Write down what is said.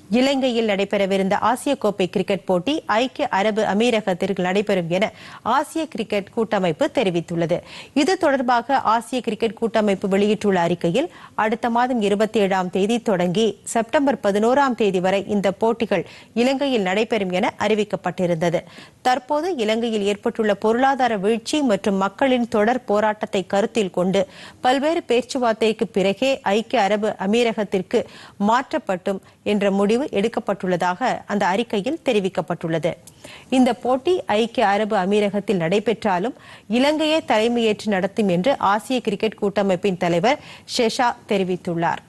இலங்கையில் நடைபெறவிருந்த ஆசிய கோப்பை கிரிக்கெட் போட்டி ஐக்கிய அரபு அமீரகத்திற்கு நடைபெறும் என ஆசிய கிரிக்கெட் கூட்டமைப்பு தெரிவித்துள்ளது இது தொடர்பாக ஆசிய கிரிக்கெட் கூட்டமைப்பு வெளியிட்டுள்ள அறிக்கையில் அடுத்த மாதம் இருபத்தி ஏழாம் தேதி தொடங்கி செப்டம்பர் பதினோராம் தேதி வரை இந்த போட்டிகள் இலங்கையில் நடைபெறும் என அறிவிக்கப்பட்டிருந்தது தற்போது இலங்கையில் ஏற்பட்டுள்ள பொருளாதார வீழ்ச்சி மற்றும் மக்களின் தொடர் போராட்டத்தை கருத்தில் கொண்டு பல்வேறு பேச்சுவார்த்தைக்கு பிறகே ஐக்கிய அரபு அமீரகத்திற்கு மாற்றப்பட்டும் என்ற முடிவு எடுக்கப்பட்டுள்ளதாக அந்த அறிக்கையில் தெரிவிக்கப்பட்டுள்ளது இந்த போட்டி ஐக்கிய அரபு அமீரகத்தில் நடைபெற்றாலும் இலங்கையே தலைமையேற்று நடத்தும் என்று ஆசிய கிரிக்கெட் கூட்டமைப்பின் தலைவர் ஷெஷா தெரிவித்துள்ளார்